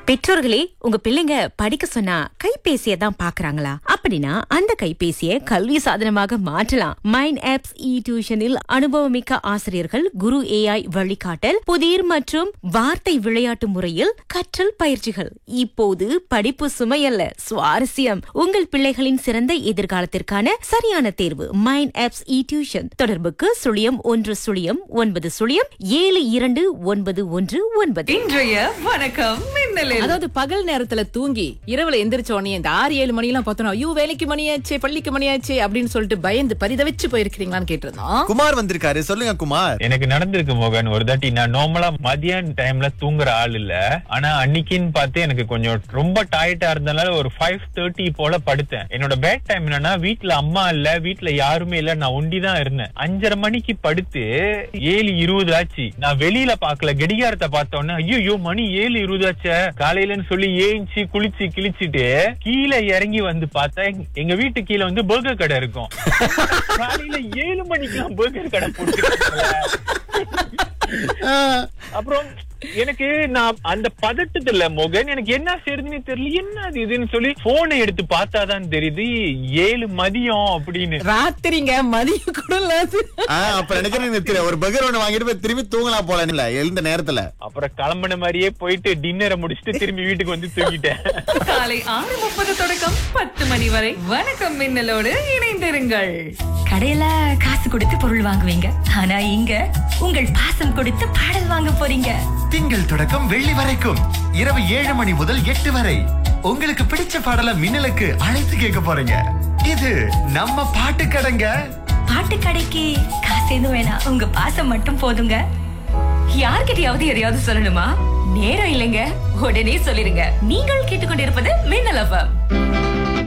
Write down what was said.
பெற்றோர்களே உங்க பிள்ளைங்க படிக்க சொன்னா கைபேசியை தான் பாக்குறாங்களா அப்படின்னா அந்த கைபேசியை கல்வி சாதனமாக மாற்றலாம் மைண்ட் ஆப்ஸ் இ டியூஷனில் அனுபவமிக்க ஆசிரியர்கள் குரு ஏஐ வழிகாட்டல் புதிர் மற்றும் வார்த்தை விளையாட்டு முறையில் கற்றல் பயிற்சிகள் இப்போது படிப்பு சுமையல்ல சுவாரஸ்யம் உங்கள் பிள்ளைகளின் சிறந்த எதிர்காலத்திற்கான சரியான தேர்வு மைண்ட் ஆப்ஸ் இ டியூஷன் தொடர்புக்கு சுழியம் ஒன்று சுழியம் ஒன்பது சுழியம் ஏழு இரண்டு ஒன்பது ஒன்று ஒன்பது இன்றைய வணக்கம் மின்னலில் அதாவது பகல் நேரத்துல தூங்கி இரவுல எந்திரிச்ச உடனே இந்த ஆறு ஏழு மணி எல்லாம் பார்த்தோம் ஐயோ வேலைக்கு மணியாச்சே பள்ளிக்கு மணியாச்சே அப்படின்னு சொல்லிட்டு பயந்து பரிதவிச்சு போயிருக்கீங்களான்னு கேட்டிருந்தோம் குமார் வந்திருக்காரு சொல்லுங்க குமார் எனக்கு நடந்திருக்கு மோகன் ஒரு தாட்டி நான் நார்மலா மதியான டைம்ல தூங்குற ஆள் இல்ல ஆனா அன்னைக்குன்னு பார்த்து எனக்கு கொஞ்சம் ரொம்ப டயர்டா இருந்தனால ஒரு ஃபைவ் தேர்ட்டி போல படுத்தேன் என்னோட பேட் டைம் என்னன்னா வீட்ல அம்மா இல்ல வீட்ல யாருமே இல்ல நான் ஒண்டிதான் இருந்தேன் அஞ்சரை மணிக்கு படுத்து ஏழு இருபது ஆச்சு நான் வெளியில பாக்கல கடிகாரத்தை பார்த்தோன்னே ஐயோ மணி ஏழு இருபது ஆச்சே காலையிலன்னு சொல்லி ஏஞ்சி குளிச்சு கிழிச்சிட்டு கீழே இறங்கி வந்து பார்த்தா எங்க- எங்க வீட்டு கீழே வந்து பர்கர் கடை இருக்கும் காலையில ஏழு மணிக்கெல்லாம் பர்கர் கடை போட்டு அப்புறம் எனக்கு நான் அந்த பதட்டத்துல மோகன் எனக்கு என்ன செய்யறதுன்னு தெரியல என்ன அது இதுன்னு சொல்லி போனை எடுத்து பார்த்தாதான் தெரியுது ஏழு மதியம் அப்படின்னு ராத்திரிங்க மதியம் கூட இல்லாது ஆஹ் அப்ப நினைக்கிறேன் தெரியல ஒரு பகர் ஒண்ணு வாங்கிட்டு போய் திரும்பி தூங்கலாம் போல இல்ல எழுந்த நேரத்துல அப்புறம் கிளம்பின மாதிரியே போயிட்டு டின்னரை முடிச்சுட்டு திரும்பி வீட்டுக்கு வந்து தூங்கிட்டேன் காலை ஆறு முப்பது தொடக்கம் பத்து மணி வரை வணக்கம் மின்னலோடு இணைந்திருங்கள் கடையில காசு கொடுத்து பொருள் வாங்குவீங்க ஆனா இங்க உங்கள் பாசம் கொடுத்து பாடல் வாங்க போறீங்க திங்கள் தொடக்கம் வெள்ளி வரைக்கும் இரவு ஏழு மணி முதல் எட்டு வரை உங்களுக்கு பிடிச்ச பாடல மின்னலுக்கு அழைத்து கேட்க போறீங்க இது நம்ம பாட்டு கடைங்க பாட்டு கடைக்கு காசு எதுவும் வேணாம் உங்க பாசம் மட்டும் போதுங்க யார்கிட்டயாவது எதையாவது சொல்லணுமா நேரம் இல்லைங்க உடனே சொல்லிருங்க நீங்கள் கேட்டுக்கொண்டிருப்பது மின்னல் எஃப்எம்